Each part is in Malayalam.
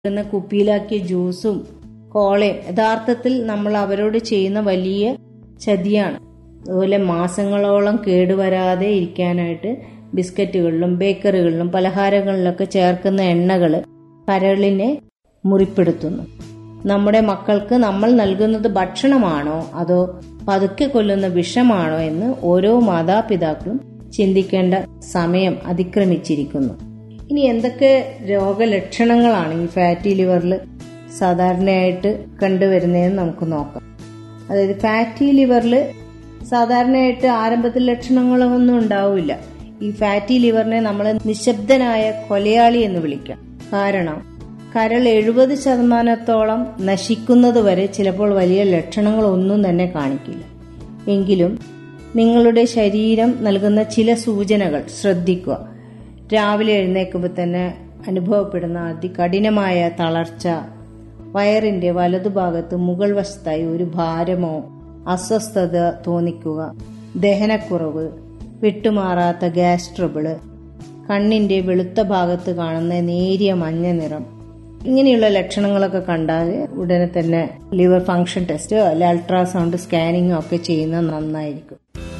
എന്ന കുപ്പിയിലാക്കിയ ജ്യൂസും കോളയും യഥാർത്ഥത്തിൽ നമ്മൾ അവരോട് ചെയ്യുന്ന വലിയ ചതിയാണ് അതുപോലെ മാസങ്ങളോളം കേടുവരാതെ ഇരിക്കാനായിട്ട് ബിസ്ക്കറ്റുകളിലും ബേക്കറികളിലും പലഹാരങ്ങളിലൊക്കെ ചേർക്കുന്ന എണ്ണകൾ കരളിനെ മുറിപ്പെടുത്തുന്നു നമ്മുടെ മക്കൾക്ക് നമ്മൾ നൽകുന്നത് ഭക്ഷണമാണോ അതോ പതുക്കെ കൊല്ലുന്ന വിഷമാണോ എന്ന് ഓരോ മാതാപിതാക്കളും ചിന്തിക്കേണ്ട സമയം അതിക്രമിച്ചിരിക്കുന്നു ഇനി എന്തൊക്കെ രോഗലക്ഷണങ്ങളാണ് ഈ ഫാറ്റി ലിവറിൽ സാധാരണയായിട്ട് കണ്ടുവരുന്നതെന്ന് നമുക്ക് നോക്കാം അതായത് ഫാറ്റി ലിവറിൽ സാധാരണയായിട്ട് ആരംഭത്തിൽ ലക്ഷണങ്ങളൊന്നും ഉണ്ടാവില്ല ഈ ഫാറ്റി ലിവറിനെ നമ്മൾ നിശബ്ദനായ കൊലയാളി എന്ന് വിളിക്കാം കാരണം കരൾ എഴുപത് ശതമാനത്തോളം നശിക്കുന്നത് വരെ ചിലപ്പോൾ വലിയ ലക്ഷണങ്ങളൊന്നും തന്നെ കാണിക്കില്ല എങ്കിലും നിങ്ങളുടെ ശരീരം നൽകുന്ന ചില സൂചനകൾ ശ്രദ്ധിക്കുക രാവിലെ എഴുന്നേൽക്കുമ്പോൾ തന്നെ അനുഭവപ്പെടുന്ന അതികഠിനമായ തളർച്ച വയറിന്റെ വലതുഭാഗത്ത് മുകൾ വശത്തായി ഒരു ഭാരമോ അസ്വസ്ഥത തോന്നിക്കുക ദഹനക്കുറവ് വിട്ടുമാറാത്ത ഗ്യാസ് ട്രബിള് കണ്ണിന്റെ വെളുത്ത ഭാഗത്ത് കാണുന്ന നേരിയ മഞ്ഞ നിറം ഇങ്ങനെയുള്ള ലക്ഷണങ്ങളൊക്കെ കണ്ടാൽ ഉടനെ തന്നെ ലിവർ ഫംഗ്ഷൻ ടെസ്റ്റ് അല്ലെ അൾട്രാസൗണ്ട് സ്കാനിങ് ഒക്കെ ചെയ്യുന്നത് നന്നായിരിക്കും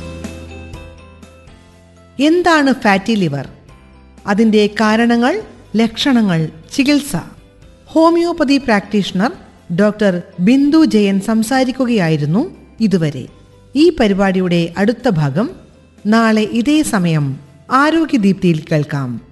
എന്താണ് ഫാറ്റി ലിവർ അതിന്റെ കാരണങ്ങൾ ലക്ഷണങ്ങൾ ചികിത്സ homoeopathy practitioner doctor Bindu Jayan സംസാരിക്കുകയായിരുന്നു ഇതുവരെ ഈ പരിപാടിയുടെ അടുത്ത ഭാഗം നാളെ ഇതേ സമയം ആരോഗ്യദീപ്തിയിൽ കേൾക്കാം